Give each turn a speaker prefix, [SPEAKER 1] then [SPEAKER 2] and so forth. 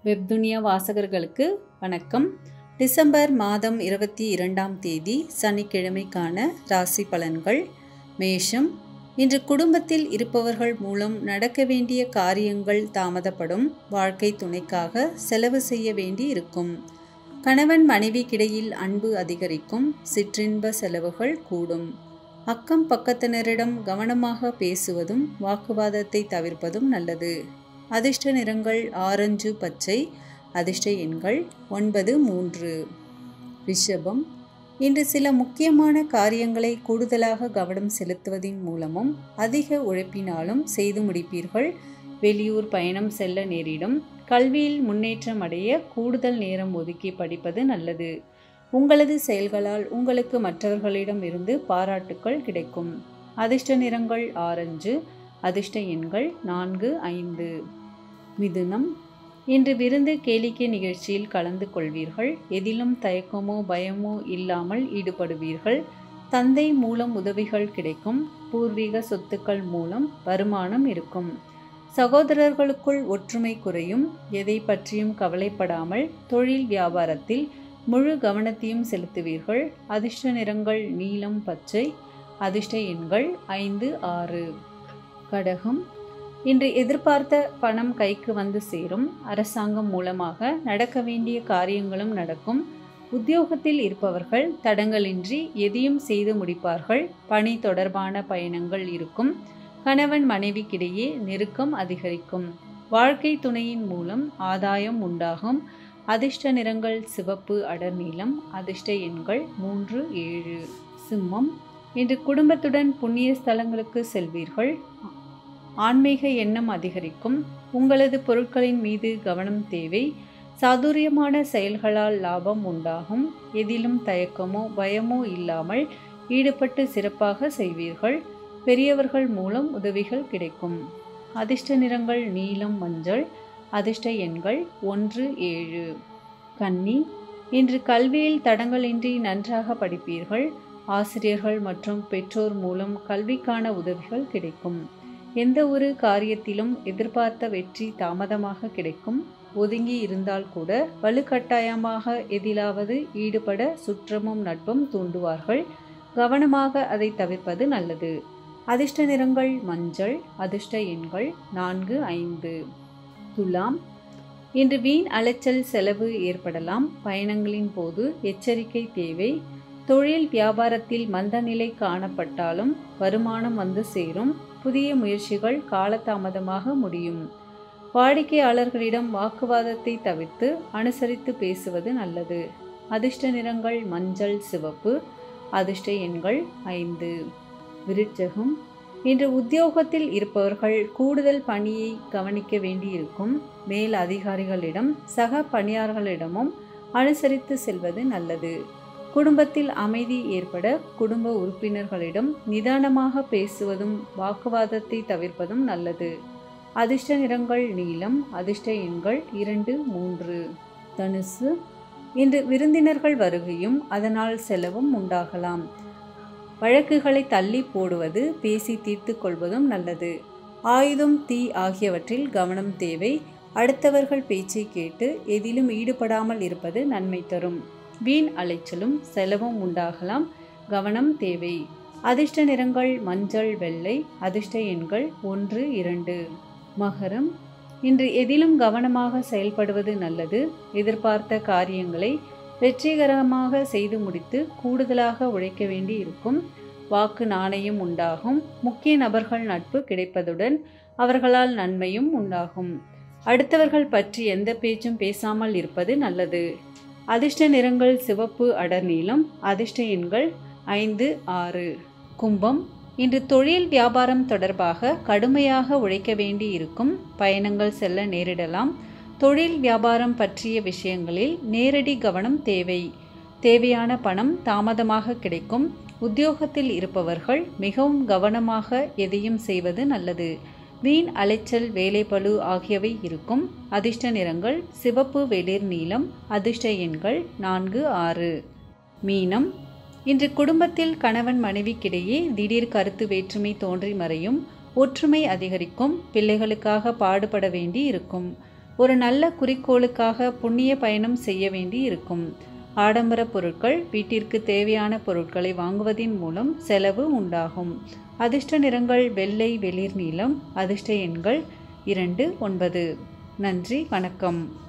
[SPEAKER 1] வெப்துனியா வாசகர்களுக்கு வணக்கம் டிசம்பர் மாதம் இருபத்தி இரண்டாம் தேதி சனிக்கிழமைக்கான ராசி பலன்கள் மேஷம் இன்று குடும்பத்தில் இருப்பவர்கள் மூலம் நடக்க வேண்டிய காரியங்கள் தாமதப்படும் வாழ்க்கை துணைக்காக செலவு செய்ய வேண்டி இருக்கும் கணவன் மனைவிக்கிடையில் அன்பு அதிகரிக்கும் சிற்றின்ப செலவுகள் கூடும் அக்கம் பக்கத்தினரிடம் கவனமாக பேசுவதும் வாக்குவாதத்தை தவிர்ப்பதும் நல்லது அதிர்ஷ்ட நிறங்கள் ஆரஞ்சு பச்சை அதிர்ஷ்ட எண்கள் ஒன்பது மூன்று ரிஷபம் இன்று சில முக்கியமான காரியங்களை கூடுதலாக கவனம் செலுத்துவதின் மூலமும் அதிக உழைப்பினாலும் செய்து முடிப்பீர்கள் வெளியூர் பயணம் செல்ல நேரிடும் கல்வியில் முன்னேற்றம் அடைய கூடுதல் நேரம் ஒதுக்கி படிப்பது நல்லது உங்களது செயல்களால் உங்களுக்கு மற்றவர்களிடம் இருந்து பாராட்டுக்கள் கிடைக்கும் அதிர்ஷ்ட நிறங்கள் ஆரஞ்சு அதிர்ஷ்ட எண்கள் நான்கு ஐந்து மிதுனம் இன்று விருந்து கேளிக்கை நிகழ்ச்சியில் கலந்து கொள்வீர்கள் எதிலும் தயக்கமோ பயமோ இல்லாமல் ஈடுபடுவீர்கள் தந்தை மூலம் உதவிகள் கிடைக்கும் பூர்வீக சொத்துக்கள் மூலம் வருமானம் இருக்கும் சகோதரர்களுக்குள் ஒற்றுமை குறையும் எதை பற்றியும் கவலைப்படாமல் தொழில் வியாபாரத்தில் முழு கவனத்தையும் செலுத்துவீர்கள் அதிர்ஷ்ட நிறங்கள் நீலம் பச்சை அதிர்ஷ்ட எண்கள் ஐந்து ஆறு கடகம் இன்று எதிர்பார்த்த பணம் கைக்கு வந்து சேரும் அரசாங்கம் மூலமாக நடக்க வேண்டிய காரியங்களும் நடக்கும் உத்தியோகத்தில் இருப்பவர்கள் தடங்களின்றி எதையும் செய்து முடிப்பார்கள் பணி தொடர்பான பயணங்கள் இருக்கும் கணவன் மனைவிக்கிடையே நெருக்கம் அதிகரிக்கும் வாழ்க்கை துணையின் மூலம் ஆதாயம் உண்டாகும் அதிர்ஷ்ட நிறங்கள் சிவப்பு அடர் நீலம் அதிர்ஷ்ட எண்கள் மூன்று ஏழு சிம்மம் இன்று குடும்பத்துடன் புண்ணிய ஸ்தலங்களுக்கு செல்வீர்கள் ஆன்மீக எண்ணம் அதிகரிக்கும் உங்களது பொருட்களின் மீது கவனம் தேவை சாதுரியமான செயல்களால் லாபம் உண்டாகும் எதிலும் தயக்கமோ பயமோ இல்லாமல் ஈடுபட்டு சிறப்பாக செய்வீர்கள் பெரியவர்கள் மூலம் உதவிகள் கிடைக்கும் அதிர்ஷ்ட நிறங்கள் நீலம் மஞ்சள் அதிர்ஷ்ட எண்கள் ஒன்று ஏழு கன்னி இன்று கல்வியில் தடங்களின்றி நன்றாக படிப்பீர்கள் ஆசிரியர்கள் மற்றும் பெற்றோர் மூலம் கல்விக்கான உதவிகள் கிடைக்கும் எந்த ஒரு காரியத்திலும் எதிர்பார்த்த வெற்றி தாமதமாக கிடைக்கும் ஒதுங்கி இருந்தால் கூட வலுக்கட்டாயமாக எதிலாவது ஈடுபட சுற்றமும் நட்பும் தூண்டுவார்கள் கவனமாக அதை தவிர்ப்பது நல்லது அதிர்ஷ்ட நிறங்கள் மஞ்சள் அதிர்ஷ்ட எண்கள் நான்கு ஐந்து துலாம் இன்று வீண் அலைச்சல் செலவு ஏற்படலாம் பயணங்களின் போது எச்சரிக்கை தேவை தொழில் வியாபாரத்தில் மந்தநிலை காணப்பட்டாலும் வருமானம் வந்து சேரும் புதிய முயற்சிகள் காலதாமதமாக முடியும் வாடிக்கையாளர்களிடம் வாக்குவாதத்தை தவிர்த்து அனுசரித்து பேசுவது நல்லது அதிர்ஷ்ட நிறங்கள் மஞ்சள் சிவப்பு அதிர்ஷ்ட எண்கள் ஐந்து விருச்சகம் இன்று உத்தியோகத்தில் இருப்பவர்கள் கூடுதல் பணியை கவனிக்க வேண்டியிருக்கும் மேல் அதிகாரிகளிடம் சக பணியாளர்களிடமும் அனுசரித்து செல்வது நல்லது குடும்பத்தில் அமைதி ஏற்பட குடும்ப உறுப்பினர்களிடம் நிதானமாக பேசுவதும் வாக்குவாதத்தை தவிர்ப்பதும் நல்லது அதிர்ஷ்ட நிறங்கள் நீலம் அதிர்ஷ்ட எண்கள் இரண்டு மூன்று தனுசு இன்று விருந்தினர்கள் வருகையும் அதனால் செலவும் உண்டாகலாம் வழக்குகளை தள்ளி போடுவது பேசி தீர்த்து கொள்வதும் நல்லது ஆயுதம் தீ ஆகியவற்றில் கவனம் தேவை அடுத்தவர்கள் பேச்சை கேட்டு எதிலும் ஈடுபடாமல் இருப்பது நன்மை தரும் வீண் அலைச்சலும் செலவும் உண்டாகலாம் கவனம் தேவை அதிர்ஷ்ட நிறங்கள் மஞ்சள் வெள்ளை அதிர்ஷ்ட எண்கள் ஒன்று இரண்டு மகரம் இன்று எதிலும் கவனமாக செயல்படுவது நல்லது எதிர்பார்த்த காரியங்களை வெற்றிகரமாக செய்து முடித்து கூடுதலாக உழைக்க வேண்டி இருக்கும் வாக்கு நாணயம் உண்டாகும் முக்கிய நபர்கள் நட்பு கிடைப்பதுடன் அவர்களால் நன்மையும் உண்டாகும் அடுத்தவர்கள் பற்றி எந்த பேச்சும் பேசாமல் இருப்பது நல்லது அதிர்ஷ்ட நிறங்கள் சிவப்பு அடர் நீளம் அதிர்ஷ்ட எண்கள் ஐந்து ஆறு கும்பம் இன்று தொழில் வியாபாரம் தொடர்பாக கடுமையாக உழைக்க வேண்டி இருக்கும் பயணங்கள் செல்ல நேரிடலாம் தொழில் வியாபாரம் பற்றிய விஷயங்களில் நேரடி கவனம் தேவை தேவையான பணம் தாமதமாக கிடைக்கும் உத்தியோகத்தில் இருப்பவர்கள் மிகவும் கவனமாக எதையும் செய்வது நல்லது வீண் அலைச்சல் வேலைப்பளு ஆகியவை இருக்கும் அதிர்ஷ்ட நிறங்கள் சிவப்பு வெளிர் நீலம் அதிர்ஷ்ட எண்கள் நான்கு ஆறு மீனம் இன்று குடும்பத்தில் கணவன் மனைவிக்கிடையே திடீர் கருத்து வேற்றுமை தோன்றி மறையும் ஒற்றுமை அதிகரிக்கும் பிள்ளைகளுக்காக பாடுபட வேண்டி இருக்கும் ஒரு நல்ல குறிக்கோளுக்காக புண்ணிய பயணம் செய்ய வேண்டி இருக்கும் ஆடம்பர பொருட்கள் வீட்டிற்கு தேவையான பொருட்களை வாங்குவதின் மூலம் செலவு உண்டாகும் அதிர்ஷ்ட நிறங்கள் வெள்ளை வெளிர் நீலம் அதிர்ஷ்ட எண்கள் இரண்டு ஒன்பது நன்றி வணக்கம்